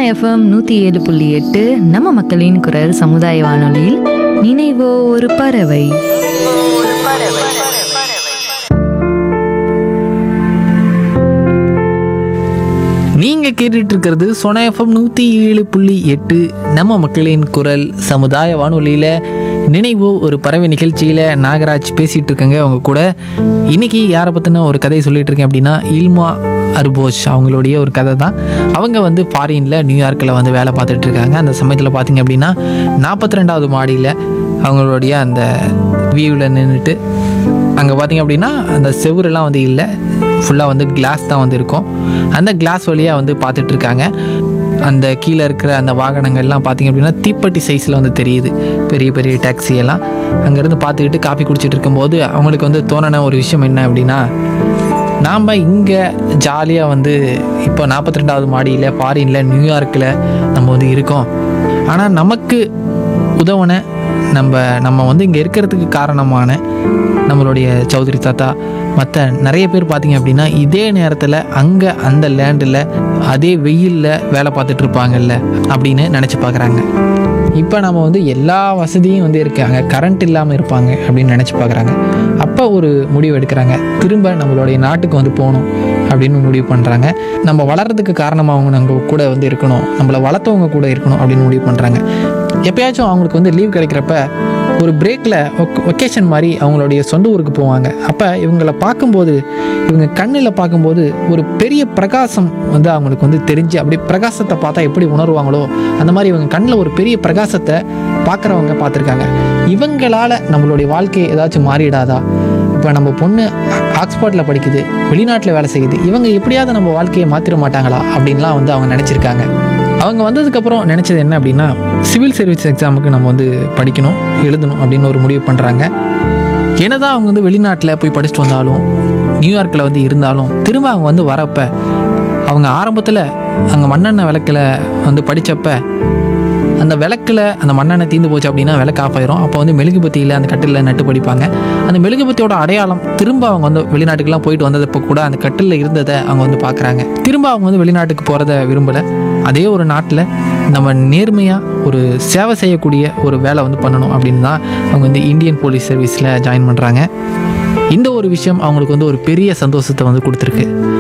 FM நூற்றி ஏழு புள்ளி எட்டு நம்ம மக்களின் குரல் சமுதாய வானொலியில் நினைவோ ஒரு பறவை நீங்க கேட்டுட்டு இருக்கிறது சொன எஃப்எம் நூத்தி ஏழு புள்ளி எட்டு நம்ம மக்களின் குரல் சமுதாய வானொலியில நினைவு ஒரு பறவை நிகழ்ச்சியில நாகராஜ் பேசிட்டு இருக்கேங்க அவங்க கூட இன்னைக்கு யாரை பத்தின ஒரு கதையை சொல்லிட்டு இருக்கேன் அப்படின்னா இல்மா அர்போஷ் அவங்களுடைய ஒரு கதை தான் அவங்க வந்து ஃபாரின்ல நியூயார்க்கில் வந்து வேலை பார்த்துட்டு இருக்காங்க அந்த சமயத்தில் பார்த்தீங்க அப்படின்னா நாற்பத்தி ரெண்டாவது மாடியில் அவங்களுடைய அந்த வியூவில் நின்றுட்டு அங்கே பார்த்தீங்க அப்படின்னா அந்த செவுரெல்லாம் வந்து இல்லை ஃபுல்லாக வந்து கிளாஸ் தான் வந்து இருக்கும் அந்த கிளாஸ் வழியாக வந்து பார்த்துட்டு இருக்காங்க அந்த கீழே இருக்கிற அந்த வாகனங்கள்லாம் பார்த்தீங்க அப்படின்னா தீப்பெட்டி சைஸில் வந்து தெரியுது பெரிய பெரிய டாக்ஸி எல்லாம் அங்கேருந்து பார்த்துக்கிட்டு காஃபி குடிச்சிட்டு இருக்கும்போது அவங்களுக்கு வந்து தோணின ஒரு விஷயம் என்ன அப்படின்னா நாம் இங்கே ஜாலியாக வந்து இப்போ நாற்பத்தி ரெண்டாவது மாடியில் ஃபாரினில் நியூயார்க்கில் நம்ம வந்து இருக்கோம் ஆனால் நமக்கு உதவுன நம்ம நம்ம வந்து இங்கே இருக்கிறதுக்கு காரணமான நம்மளுடைய சௌத்ரி தாத்தா மற்ற நிறைய பேர் பார்த்தீங்க அப்படின்னா இதே நேரத்தில் அங்கே அந்த லேண்டில் அதே வெயிலில் வேலை பார்த்துட்டு இருப்பாங்கல்ல அப்படின்னு நினச்சி பார்க்குறாங்க இப்போ நம்ம வந்து எல்லா வசதியும் வந்து இருக்காங்க கரண்ட் இல்லாமல் இருப்பாங்க அப்படின்னு நினச்சி பார்க்குறாங்க அப்போ ஒரு முடிவு எடுக்கிறாங்க திரும்ப நம்மளுடைய நாட்டுக்கு வந்து போகணும் அப்படின்னு முடிவு பண்ணுறாங்க நம்ம வளர்கிறதுக்கு காரணமாக அவங்க கூட வந்து இருக்கணும் நம்மளை வளர்த்தவங்க கூட இருக்கணும் அப்படின்னு முடிவு பண்ணுறாங்க எப்பயாச்சும் அவங்களுக்கு வந்து லீவ் கிடைக்கிறப்ப ஒரு பிரேக்கில் ஒகேஷன் மாதிரி அவங்களுடைய சொந்த ஊருக்கு போவாங்க அப்போ இவங்களை பார்க்கும்போது இவங்க கண்ணில் பார்க்கும்போது ஒரு பெரிய பிரகாசம் வந்து அவங்களுக்கு வந்து தெரிஞ்சு அப்படி பிரகாசத்தை பார்த்தா எப்படி உணர்வாங்களோ அந்த மாதிரி இவங்க கண்ணில் ஒரு பெரிய பிரகாசத்தை பார்க்குறவங்க பார்த்துருக்காங்க இவங்களால் நம்மளுடைய வாழ்க்கை ஏதாச்சும் மாறிடாதா இப்போ நம்ம பொண்ணு ஆக்ஸ்போர்ட்டில் படிக்குது வெளிநாட்டில் வேலை செய்யுது இவங்க எப்படியாவது நம்ம வாழ்க்கையை மாற்றிட மாட்டாங்களா அப்படின்லாம் வந்து அவங்க நினச்சிருக்காங்க அவங்க வந்ததுக்கப்புறம் நினச்சது என்ன அப்படின்னா சிவில் சர்வீஸ் எக்ஸாமுக்கு நம்ம வந்து படிக்கணும் எழுதணும் அப்படின்னு ஒரு முடிவு பண்ணுறாங்க என்னதான் அவங்க வந்து வெளிநாட்டில் போய் படிச்சுட்டு வந்தாலும் நியூயார்க்கில் வந்து இருந்தாலும் திரும்ப அவங்க வந்து வரப்ப அவங்க ஆரம்பத்தில் அங்கே மண்ணெண்ணெய் விளக்கில் வந்து படித்தப்ப அந்த விளக்கில் அந்த மண்ணெண்ணெய் தீந்து போச்சு அப்படின்னா விளக்கு ஆஃப் ஆயிரும் அப்போ வந்து மெழுகுபத்தியில் அந்த கட்டிலில் நட்டு படிப்பாங்க அந்த மெழுகுபத்தியோட அடையாளம் திரும்ப அவங்க வந்து வெளிநாட்டுக்கெல்லாம் போயிட்டு வந்ததப்போ கூட அந்த கட்டிலில் இருந்ததை அவங்க வந்து பார்க்குறாங்க திரும்ப அவங்க வந்து வெளிநாட்டுக்கு போகிறத விரும்பலை அதே ஒரு நாட்டில் நம்ம நேர்மையாக ஒரு சேவை செய்யக்கூடிய ஒரு வேலை வந்து பண்ணணும் அப்படின்னு தான் அவங்க வந்து இந்தியன் போலீஸ் சர்வீஸில் ஜாயின் பண்ணுறாங்க இந்த ஒரு விஷயம் அவங்களுக்கு வந்து ஒரு பெரிய சந்தோஷத்தை வந்து கொடுத்துருக்கு